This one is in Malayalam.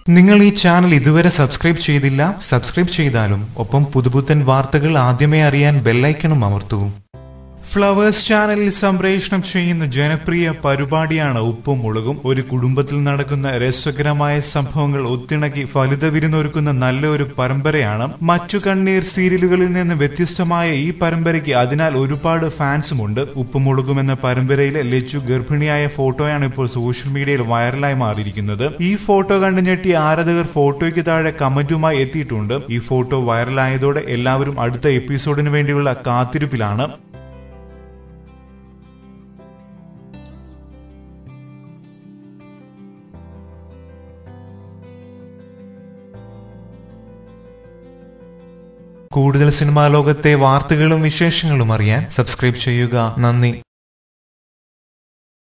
നിങ്ങൾ ഈ ചാനൽ ഇതുവരെ സബ്സ്ക്രൈബ് ചെയ്തില്ല സബ്സ്ക്രൈബ് ചെയ്താലും ഒപ്പം പുതുപുത്തൻ വാർത്തകൾ ആദ്യമേ അറിയാൻ ബെല്ലൈക്കണും അമർത്തൂ ഫ്ലവേഴ്സ് ചാനലിൽ സംപ്രേഷണം ചെയ്യുന്ന ജനപ്രിയ പരിപാടിയാണ് ഉപ്പും മുളകും ഒരു കുടുംബത്തിൽ നടക്കുന്ന രസകരമായ സംഭവങ്ങൾ ഒത്തിണക്കി ഫലിത വിരുന്നൊരുക്കുന്ന നല്ലൊരു പരമ്പരയാണ് മറ്റു കണ്ണീർ സീരിയലുകളിൽ നിന്ന് വ്യത്യസ്തമായ ഈ പരമ്പരയ്ക്ക് അതിനാൽ ഒരുപാട് ഫാൻസുമുണ്ട് ഉപ്പും മുളകും എന്ന പരമ്പരയിലെ ലച്ചു ഗർഭിണിയായ ഫോട്ടോയാണ് ഇപ്പോൾ സോഷ്യൽ മീഡിയയിൽ വൈറലായി മാറിയിരിക്കുന്നത് ഈ ഫോട്ടോ കണ്ടു ഞെട്ടി ആരാധകർ ഫോട്ടോയ്ക്ക് താഴെ കമന്റുമായി എത്തിയിട്ടുണ്ട് ഈ ഫോട്ടോ വൈറലായതോടെ എല്ലാവരും അടുത്ത എപ്പിസോഡിന് വേണ്ടിയുള്ള കാത്തിരിപ്പിലാണ് കൂടുതൽ സിനിമാ ലോകത്തെ വാർത്തകളും വിശേഷങ്ങളും അറിയാൻ സബ്സ്ക്രൈബ് ചെയ്യുക നന്ദി